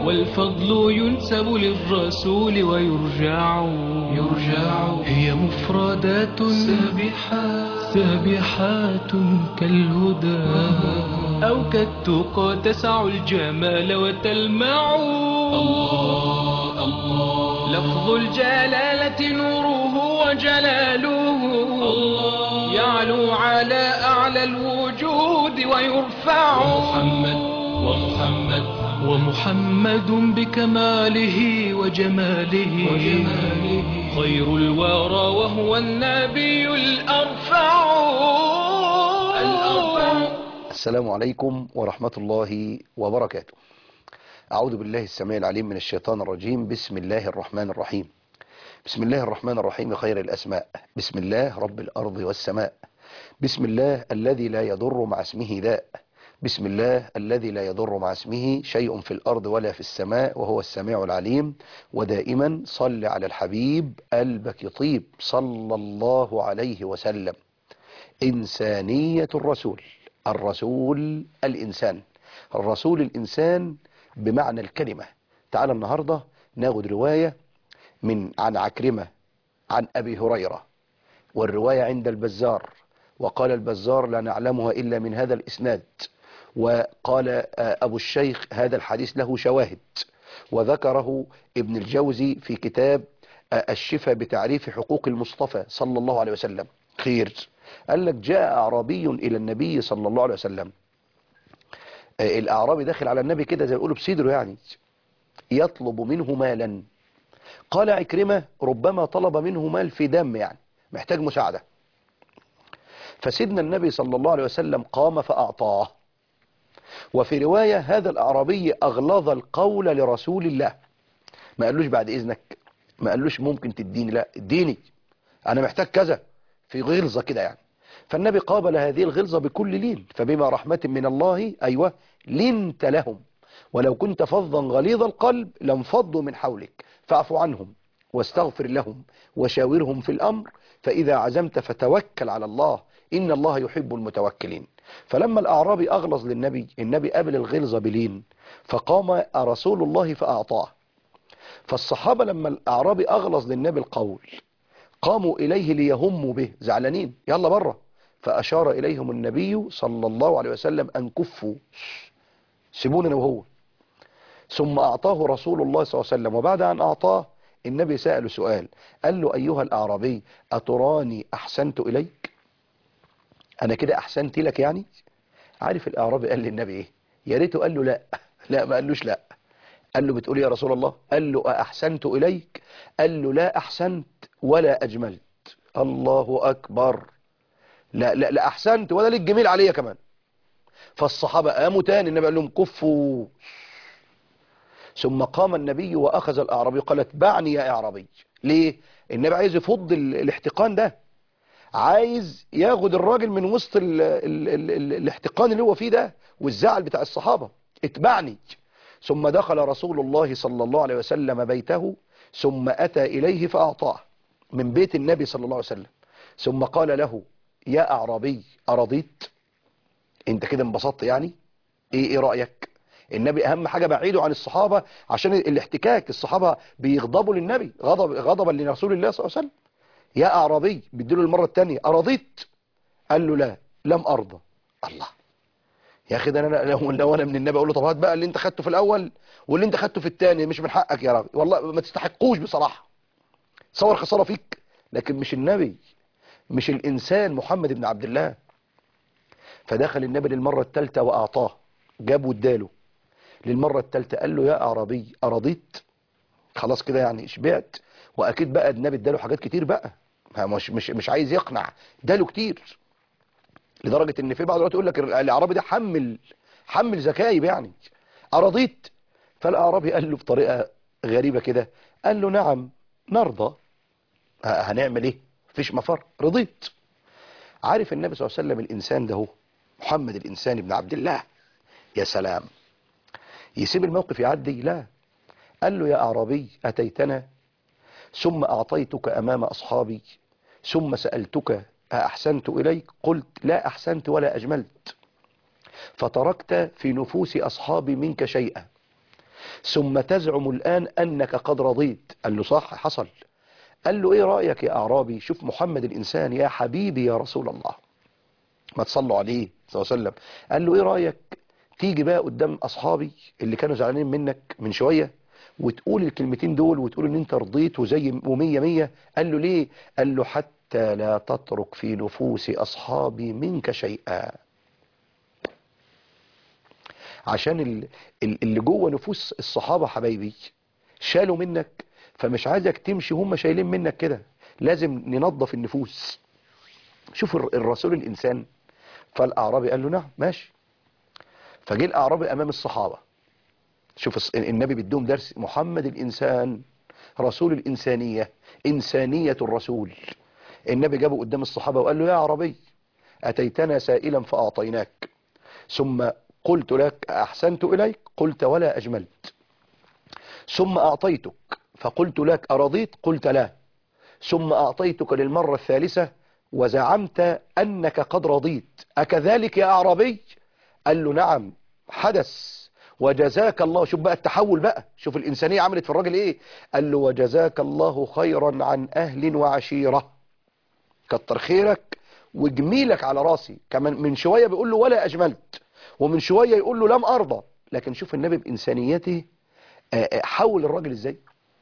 والفضل ينسب للرسول ويرجع يرجع هي مفردات سابحات سابحات كالهدى أو كالتقى تسع الجمال وتلمع الله الله لفظ الجلالة نوره وجلاله الله يعلو على أعلى الوجود ويرفع محمد ومحمد ومحمد بكماله وجماله, وجماله خير الورى وهو النبي الأرفع الأرفع السلام عليكم ورحمة الله وبركاته أعوذ بالله السميع العليم من الشيطان الرجيم بسم الله الرحمن الرحيم بسم الله الرحمن الرحيم خير الأسماء بسم الله رب الأرض والسماء بسم الله الذي لا يضر مع اسمه داء بسم الله الذي لا يضر مع اسمه شيء في الأرض ولا في السماء وهو السميع العليم ودائما صل على الحبيب قلبك يطيب صلى الله عليه وسلم إنسانية الرسول الرسول الإنسان الرسول الإنسان بمعنى الكلمة تعال النهاردة ناخد رواية من عن عكرمة عن أبي هريرة والرواية عند البزار وقال البزار لا نعلمها إلا من هذا الإسناد وقال أبو الشيخ هذا الحديث له شواهد وذكره ابن الجوزي في كتاب الشفاء بتعريف حقوق المصطفى صلى الله عليه وسلم خير قال لك جاء أعرابي إلى النبي صلى الله عليه وسلم الأعرابي داخل على النبي كده زي ما يقولوا بصدره يعني يطلب منه مالا قال عكرمة ربما طلب منه مال في دم يعني محتاج مساعدة فسيدنا النبي صلى الله عليه وسلم قام فأعطاه وفي رواية هذا الأعرابي أغلظ القول لرسول الله ما قالوش بعد إذنك ما قالوش ممكن تديني لا اديني أنا محتاج كذا في غلظة كده يعني فالنبي قابل هذه الغلظة بكل لين فبما رحمة من الله أيوة لنت لهم ولو كنت فظا غليظ القلب لانفضوا من حولك فاعف عنهم واستغفر لهم وشاورهم في الأمر فإذا عزمت فتوكل على الله إن الله يحب المتوكلين فلما الأعرابي أغلظ للنبي النبي قابل الغلظة بلين فقام رسول الله فأعطاه فالصحابة لما الأعرابي أغلظ للنبي القول قاموا إليه ليهموا به زعلانين يلا بره فأشار إليهم النبي صلى الله عليه وسلم أن كفوا سيبوننا وهو ثم أعطاه رسول الله صلى الله عليه وسلم وبعد أن أعطاه النبي سأله سؤال قال له أيها الأعرابي أتراني أحسنت إليك أنا كده أحسنت لك يعني عارف الأعرابي قال للنبي إيه يا ريته قال له لا لا ما قالوش لا قال له بتقول يا رسول الله قال له أحسنت إليك قال له لا أحسنت ولا أجملت الله أكبر لا لا لا أحسنت ولا ليك جميل عليا كمان فالصحابة قاموا تاني النبي قال لهم كفوا ثم قام النبي وأخذ الأعرابي قال اتبعني يا أعرابي ليه النبي عايز يفض الاحتقان ده عايز ياخد الراجل من وسط ال ال ال ال الاحتقان اللي هو فيه ده والزعل بتاع الصحابة اتبعني ثم دخل رسول الله صلى الله عليه وسلم بيته ثم أتى إليه فأعطاه من بيت النبي صلى الله عليه وسلم ثم قال له يا أعرابي أرضيت انت كده انبسطت يعني ايه ايه رأيك النبي اهم حاجة بعيده عن الصحابة عشان الاحتكاك الصحابة بيغضبوا للنبي غضب غضبا لرسول الله صلى الله عليه وسلم يا أعرابي بيديله المرة الثانية أرضيت قال له لا لم أرضى الله يا أخي ده أنا لو, لو أنا من النبي أقول له طب هات بقى اللي أنت خدته في الأول واللي أنت خدته في الثاني مش من حقك يا راجل والله ما تستحقوش بصراحة صور خسارة فيك لكن مش النبي مش الإنسان محمد بن عبد الله فدخل النبي للمرة الثالثة وأعطاه جاب واداله للمرة الثالثة قال له يا أعرابي أرضيت خلاص كده يعني شبعت واكيد بقى النبي اداله حاجات كتير بقى مش مش مش عايز يقنع اداله كتير لدرجة ان في بعض الوقت يقول لك الاعرابي ده حمل حمل زكايب يعني ارضيت فالاعرابي قال له بطريقة غريبة كده قال له نعم نرضى هنعمل ايه مفيش مفر رضيت عارف النبي صلى الله عليه وسلم الانسان ده هو محمد الانسان ابن عبد الله يا سلام يسيب الموقف يعدي لا قال له يا اعرابي اتيتنا ثم أعطيتك أمام أصحابي ثم سألتك أحسنت إليك قلت لا أحسنت ولا أجملت فتركت في نفوس أصحابي منك شيئا ثم تزعم الآن أنك قد رضيت قال له صح حصل قال له ايه رأيك يا أعرابي شوف محمد الإنسان يا حبيبي يا رسول الله ما تصلوا عليه صلى الله عليه وسلم قال له ايه رأيك تيجي بقى قدام أصحابي اللي كانوا زعلانين منك من شوية وتقول الكلمتين دول وتقول ان انت رضيت وزي ومية مية قال له ليه قال له حتى لا تترك في نفوس أصحابي منك شيئا عشان ال- ال- اللي جوه نفوس الصحابة حبايبي شالوا منك فمش عايزك تمشي هم شايلين منك كده لازم ننظف النفوس شوف الر- الرسول الإنسان فالأعرابي قال له نعم ماشي فجه الأعرابي أمام الصحابة شوف الص- النبي بيدوم درس محمد الإنسان رسول الإنسانية إنسانية الرسول النبي جابه قدام الصحابة وقال له يا عربي أتيتنا سائلا فأعطيناك ثم قلت لك أحسنت إليك قلت ولا أجملت ثم أعطيتك فقلت لك أرضيت قلت لا ثم أعطيتك للمرة الثالثة وزعمت أنك قد رضيت أكذلك يا أعرابي قال له نعم حدث وجزاك الله شوف بقى التحول بقى شوف الإنسانية عملت في الراجل إيه قال له وجزاك الله خيرا عن أهل وعشيرة كتر خيرك وجميلك على راسي كمان من شوية بيقول له ولا أجملت ومن شوية يقول له لم أرضى لكن شوف النبي بإنسانيته آه، آه، حول الراجل إزاي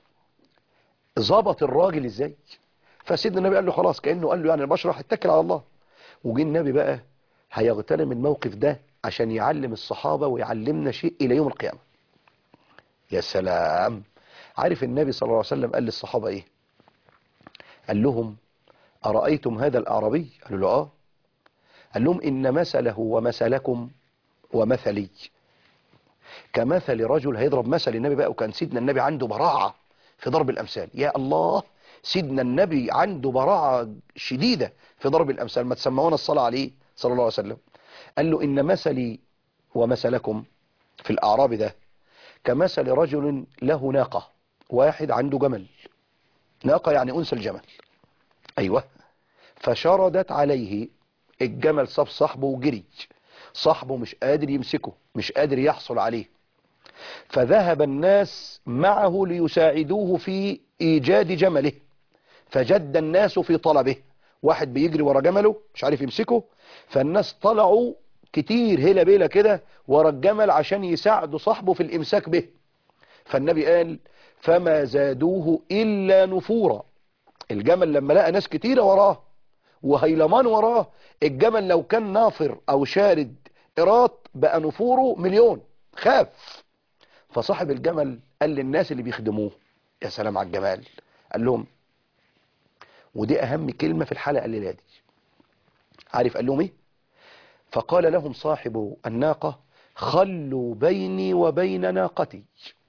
ظبط الراجل إزاي فسيدنا النبي قال له خلاص كأنه قال له يعني بشرح اتكل على الله وجي النبي بقى هيغتنم الموقف ده عشان يعلم الصحابة ويعلمنا شيء إلى يوم القيامة يا سلام عارف النبي صلى الله عليه وسلم قال للصحابة إيه قال لهم أرأيتم هذا الأعرابي قالوا له آه قال لهم إن مثله ومثلكم ومثلي كمثل رجل هيضرب مثل النبي بقى وكان سيدنا النبي عنده براعة في ضرب الأمثال يا الله سيدنا النبي عنده براعة شديدة في ضرب الأمثال ما تسمعون الصلاة عليه صلى الله عليه وسلم قال له إن مثلي ومثلكم في الأعراب ده كمثل رجل له ناقة واحد عنده جمل ناقة يعني أنثى الجمل أيوة فشردت عليه الجمل صاب صاحبه وجري صاحبه مش قادر يمسكه مش قادر يحصل عليه فذهب الناس معه ليساعدوه في إيجاد جمله فجد الناس في طلبه واحد بيجري ورا جمله مش عارف يمسكه فالناس طلعوا كتير هلا بيلا كده ورا الجمل عشان يساعدوا صاحبه في الإمساك به فالنبي قال فما زادوه إلا نفورا الجمل لما لقى ناس كتيرة وراه وهيلمان وراه الجمل لو كان نافر او شارد قراط بقى نفوره مليون خاف فصاحب الجمل قال للناس اللي بيخدموه يا سلام على الجمال قال لهم ودي اهم كلمة في الحلقة الليلة دي عارف قال لهم ايه فقال لهم صاحب الناقة خلوا بيني وبين ناقتي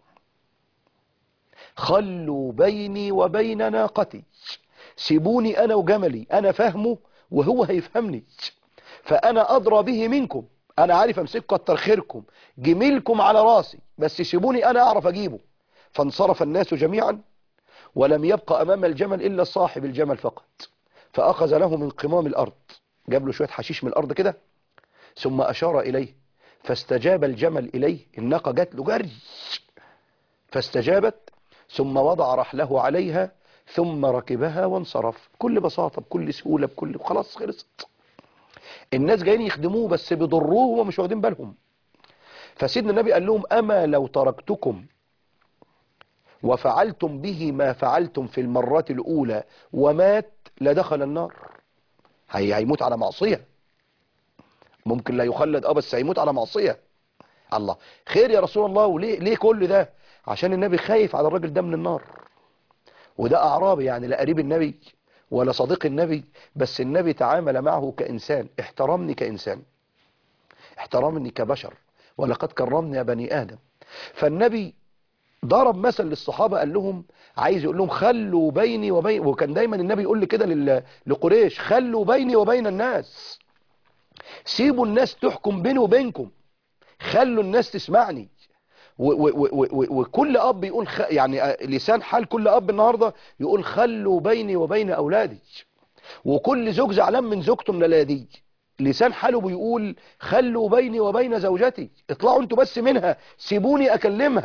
خلوا بيني وبين ناقتي سيبوني انا وجملي انا فاهمه وهو هيفهمني فانا ادرى به منكم انا عارف امسك كتر خيركم جميلكم على راسي بس سيبوني انا اعرف اجيبه فانصرف الناس جميعا ولم يبقى امام الجمل الا صاحب الجمل فقط فاخذ له من قمام الارض جاب له شوية حشيش من الارض كده ثم اشار اليه فاستجاب الجمل اليه الناقة جات له جري فاستجابت ثم وضع رحله عليها ثم ركبها وانصرف بكل بساطة بكل سهولة بكل خلاص خلصت الناس جايين يخدموه بس بيضروه ومش واخدين بالهم فسيدنا النبي قال لهم أما لو تركتكم وفعلتم به ما فعلتم في المرات الأولى ومات لدخل النار هي هيموت على معصية ممكن لا يخلد اه بس هيموت على معصية الله خير يا رسول الله وليه ليه كل ده عشان النبي خايف على الراجل ده من النار وده أعرابي يعني لا قريب النبي ولا صديق النبي بس النبي تعامل معه كإنسان احترمني كإنسان احترمني كبشر ولقد كرمنا بني آدم فالنبي ضرب مثل للصحابة قال لهم عايز يقول لهم خلوا بيني وبين وكان دايما النبي يقول لي كده لل- لقريش خلوا بيني وبين الناس سيبوا الناس تحكم بيني وبينكم خلوا الناس تسمعني و- و- و- و- وكل اب يقول خ... يعني آه، لسان حال كل اب النهارده يقول خلوا بيني وبين اولادي وكل زوج زعلان من زوجته من اولادي لسان حاله بيقول خلوا بيني وبين زوجتي اطلعوا انتوا بس منها سيبوني اكلمها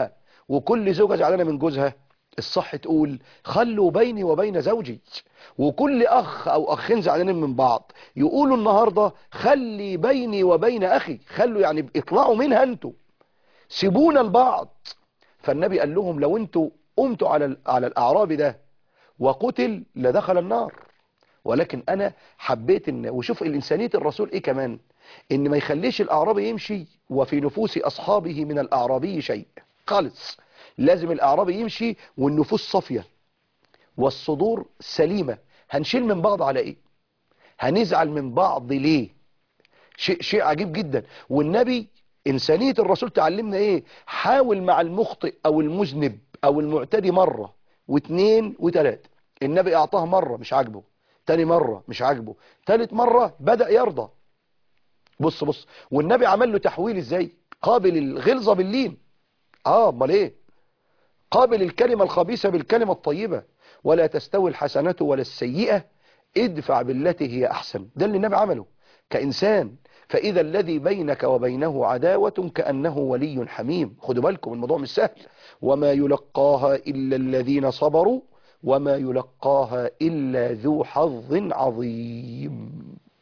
وكل زوجة زعلانة من جوزها الصح تقول خلوا بيني وبين زوجي وكل أخ أو أخين زعلانين من بعض يقولوا النهاردة خلي بيني وبين أخي خلوا يعني اطلعوا منها انتوا سيبونا البعض فالنبي قال لهم لو انتوا قمتوا على على الأعرابي ده وقتل لدخل النار ولكن أنا حبيت إن وشوف الإنسانية الرسول إيه كمان إن ما يخليش الأعرابي يمشي وفي نفوس أصحابه من الأعرابي شيء خالص لازم الأعرابي يمشي والنفوس صافية والصدور سليمة هنشيل من بعض على إيه هنزعل من بعض ليه شيء, شيء عجيب جدا والنبي إنسانية الرسول تعلمنا إيه حاول مع المخطئ أو المذنب أو المعتدي مرة واثنين وثلاثة النبي أعطاه مرة مش عاجبه تاني مرة مش عاجبه تالت مرة بدأ يرضى بص بص والنبي عمل له تحويل ازاي قابل الغلظة باللين اه امال ايه قابل الكلمة الخبيثة بالكلمة الطيبة ولا تستوي الحسنة ولا السيئة ادفع بالتي هي احسن ده اللي النبي عمله كإنسان فإذا الذي بينك وبينه عداوة كأنه ولي حميم خدوا بالكم الموضوع مش سهل وما يلقاها إلا الذين صبروا وما يلقاها إلا ذو حظ عظيم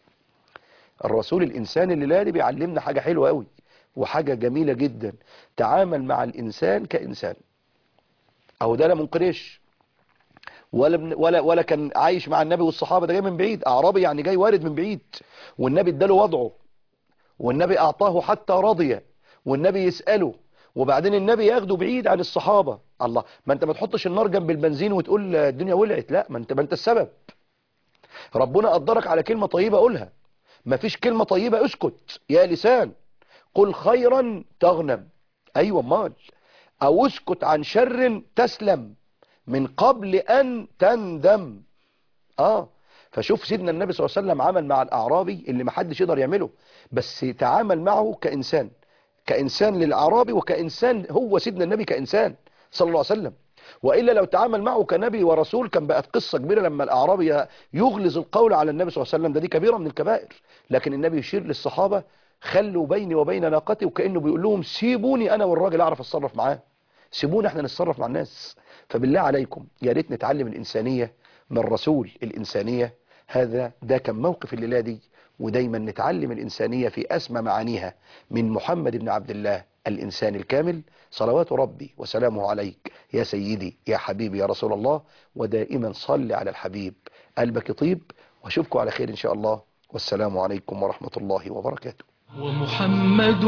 الرسول الإنسان اللي لالي بيعلمنا حاجة حلوة قوي وحاجة جميلة جدا تعامل مع الإنسان كإنسان أو ده لا منقرش ولا, ولا, ولا كان عايش مع النبي والصحابة ده جاي من بعيد أعرابي يعني جاي وارد من بعيد والنبي اداله وضعه والنبي أعطاه حتى رضي والنبي يسأله وبعدين النبي ياخده بعيد عن الصحابة الله ما انت ما تحطش النار جنب البنزين وتقول الدنيا ولعت لا ما انت ما انت السبب ربنا قدرك على كلمة طيبة قولها ما فيش كلمة طيبة اسكت يا لسان قل خيرا تغنم ايوه مال او اسكت عن شر تسلم من قبل ان تندم اه فشوف سيدنا النبي صلى الله عليه وسلم عمل مع الاعرابي اللي ما حدش يقدر يعمله بس تعامل معه كانسان كإنسان للأعرابي وكإنسان هو سيدنا النبي كإنسان صلى الله عليه وسلم وإلا لو تعامل معه كنبي ورسول كان بقت قصة كبيرة لما الأعرابي يغلظ القول على النبي صلى الله عليه وسلم ده دي كبيرة من الكبائر لكن النبي يشير للصحابة خلوا بيني وبين ناقتي وكأنه بيقول لهم سيبوني أنا والراجل أعرف أتصرف معاه سيبوني احنا نتصرف مع الناس فبالله عليكم يا ريت نتعلم الإنسانية من رسول الإنسانية هذا ده كان موقف الليلة دي ودايما نتعلم الإنسانية في أسمى معانيها من محمد بن عبد الله الإنسان الكامل صلوات ربي وسلامه عليك يا سيدي يا حبيبي يا رسول الله ودائما صل على الحبيب قلبك يطيب واشوفكم على خير إن شاء الله والسلام عليكم ورحمة الله وبركاته ومحمد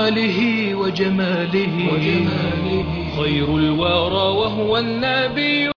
بكماله وجماله, وجماله خير الورى وهو النبي